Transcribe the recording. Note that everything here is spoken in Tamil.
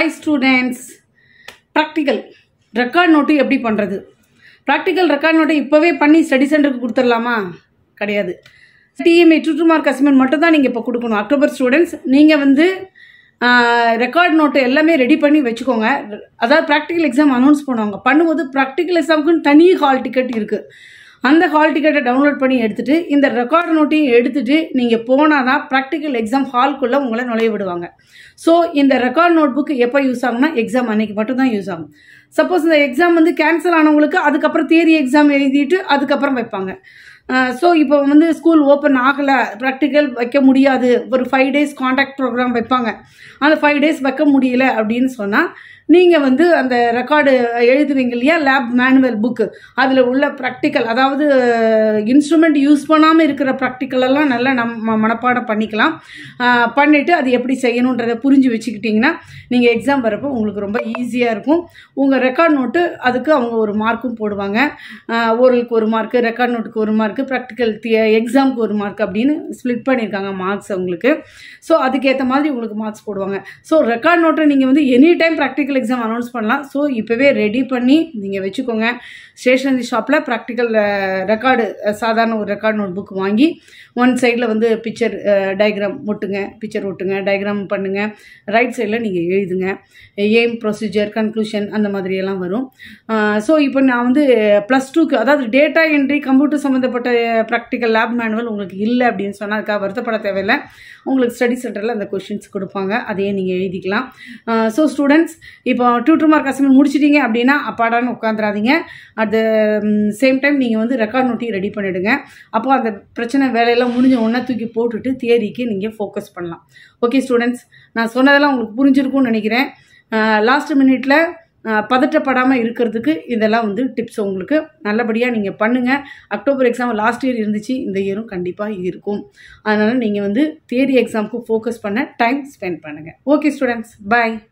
hi students practical record note எப்படி பண்ணுறது ப்ராக்டிக்கல் ரெக்கார்ட் நோட்டை இப்போவே பண்ணி ஸ்டடி சென்டருக்கு கொடுத்துடலாமா கிடையாது TMA to to mark assignment மட்டும் தான் நீங்கள் இப்போ கொடுக்கணும் அக்டோபர் ஸ்டூடெண்ட்ஸ் நீங்கள் வந்து ரெக்கார்ட் நோட்டு எல்லாமே ரெடி பண்ணி வச்சுக்கோங்க அதாவது ப்ராக்டிக்கல் எக்ஸாம் அனௌன்ஸ் பண்ணுவாங்க பண்ணும்போது ப்ராக்டிக்கல் எக்ஸாமுக்குன்னு தனி ஹால் டிக்கெட் இருக்குது அந்த ஹால் டிக்கெட்டை டவுன்லோட் பண்ணி எடுத்துகிட்டு இந்த ரெக்கார்ட் நோட்டையும் எடுத்துகிட்டு நீங்கள் போனால் தான் ப்ராக்டிக்கல் எக்ஸாம் ஹால்குள்ளே உங்களை நுழைய விடுவாங்க ஸோ இந்த ரெக்கார்ட் நோட் புக் எப்போ யூஸ் ஆகும்னா எக்ஸாம் அன்னைக்கு மட்டும் தான் யூஸ் ஆகும் சப்போஸ் இந்த எக்ஸாம் வந்து கேன்சல் ஆனவங்களுக்கு அதுக்கப்புறம் தியரி எக்ஸாம் எழுதிட்டு அதுக்கப்புறம் வைப்பாங்க ஸோ இப்போ வந்து ஸ்கூல் ஓப்பன் ஆகலை ப்ராக்டிக்கல் வைக்க முடியாது ஒரு ஃபைவ் டேஸ் காண்டாக்ட் ப்ரோக்ராம் வைப்பாங்க அந்த ஃபைவ் டேஸ் வைக்க முடியல அப்படின்னு சொன்னால் நீங்கள் வந்து அந்த ரெக்கார்டு எழுதுவீங்க இல்லையா லேப் மேனுவல் புக்கு அதில் உள்ள ப்ராக்டிக்கல் அதாவது இன்ஸ்ட்ருமெண்ட் யூஸ் பண்ணாமல் இருக்கிற ப்ராக்டிக்கல் எல்லாம் நல்லா நம்ம மனப்பாடம் பண்ணிக்கலாம் பண்ணிவிட்டு அது எப்படி செய்யணுன்றதை புரிஞ்சு வச்சுக்கிட்டிங்கன்னா நீங்கள் எக்ஸாம் வரப்போ உங்களுக்கு ரொம்ப ஈஸியாக இருக்கும் உங்கள் ரெக்கார்ட் நோட்டு அதுக்கு அவங்க ஒரு மார்க்கும் போடுவாங்க ஓரலுக்கு ஒரு மார்க்கு ரெக்கார்ட் நோட்டுக்கு ஒரு மார்க்கு ப்ராக்டிக்கல் எக்ஸாமுக்கு ஒரு மார்க் அப்படின்னு ஸ்ப்ளிட் பண்ணியிருக்காங்க மார்க்ஸ் உங்களுக்கு ஸோ அதுக்கேற்ற மாதிரி உங்களுக்கு மார்க்ஸ் போடுவாங்க ஸோ ரெக்கார்ட் நோட்டை நீங்கள் வந்து any time practical exam announce பண்ணலாம் ஸோ இப்போவே ரெடி பண்ணி நீங்கள் வச்சுக்கோங்க ஸ்டேஷனரி ஷாப்பில் ப்ராக்டிக்கல் ரெக்கார்டு சாதாரண ஒரு ரெக்கார்ட் நோட் புக் வாங்கி ஒன் சைடில் வந்து பிக்சர் டயக்ராம் ஒட்டுங்க பிக்சர் ஒட்டுங்க டயக்ராம் பண்ணுங்கள் ரைட் சைடில் நீங்கள் எழுதுங்க எய்ம் ப்ரொசீஜர் கன்க்ளூஷன் அந்த மாதிரியெல்லாம் வரும் ஸோ இப்போ நான் வந்து ப்ளஸ் டூக்கு அதாவது டேட்டா என்ட்ரி கம்ப்யூட்டர் சம்மந்தப்பட்ட ப்ராக்டிக்கல் லேப் மேனுவல் உங்களுக்கு இல்லை அப்படின்னு சொன்னால் அதுக்காக வருத்தப்பட தேவையில்லை உங்களுக்கு ஸ்டடி சென்டரில் அந்த கொஷின்ஸ் கொடுப்பாங்க அதையே நீங்கள் எழுதிக்கலாம் ஸோ ஸ்டூடெண்ட்ஸ் இப்போ டியூட்டர் மார்க் அசைன்மெண்ட் முடிச்சிட்டீங்க அப்படின்னா அப்பாடான்னு உட்காந்துராதீங்க அட் த சேம் டைம் நீங்கள் வந்து ரெக்கார்ட் நோட்டையும் ரெடி பண்ணிவிடுங்க அப்போ அந்த பிரச்சனை வேலையெல்லாம் முடிஞ்ச ஒன்றா தூக்கி போட்டுட்டு தியரிக்கு நீங்கள் ஃபோக்கஸ் பண்ணலாம் ஓகே ஸ்டூடெண்ட்ஸ் நான் சொன்னதெல்லாம் உங்களுக்கு புரிஞ்சிருக்கும்னு நினைக்கிறேன் லாஸ்ட் மினிட்ல பதட்டப்படாமல் இருக்கிறதுக்கு இதெல்லாம் வந்து டிப்ஸ் உங்களுக்கு நல்லபடியாக நீங்கள் பண்ணுங்கள் அக்டோபர் எக்ஸாம் லாஸ்ட் இயர் இருந்துச்சு இந்த இயரும் கண்டிப்பாக இருக்கும் அதனால் நீங்கள் வந்து தியரி எக்ஸாமுக்கு ஃபோக்கஸ் பண்ண டைம் ஸ்பெண்ட் பண்ணுங்கள் ஓகே ஸ்டூடெண்ட்ஸ் பாய்